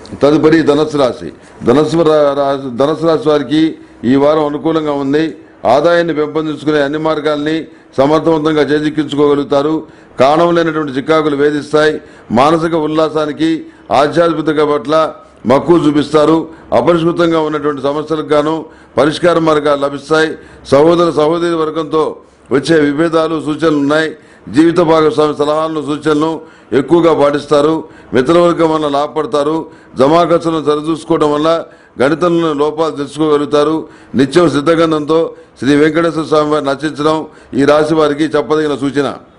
తదుపరి ధనస్సు రాశి ధనస్సు రా- రా- ధనస్సు రాశి వారికి ఈ వారం అనుకూలంగా ఉంది ఆదాయాన్ని పెంపొందించుకునే అన్ని మార్గాల్ని సమర్థవంతంగా చేజిక్కించుకోగలుగుతారు కారణం లేనటువంటి చికాకులు వేధిస్తాయి మానసిక ఉల్లాసానికి ఆధ్యాత్మికత పట్ల మక్కువ చూపిస్తారు అపరిష్కృతంగా ఉన్నటువంటి సమస్యలకు గాను పరిష్కార మార్గాలు లభిస్తాయి సహోదర సహోదరి వర్గంతో వచ్చే విభేదాలు సూచనలు ఉన్నాయి జీవిత భాగస్వామి సలహాలను సూచనలను ఎక్కువగా పాటిస్తారు మిత్రవర్గం వల్ల లాభపడతారు జమా ఖర్చులను సరిచూసుకోవడం వల్ల గణితంలో లోపాలు తెలుసుకోగలుగుతారు నిత్యం సిద్ధగంధంతో శ్రీ వెంకటేశ్వర స్వామి వారిని నచ్చించడం ఈ రాశి వారికి చెప్పదగిన సూచన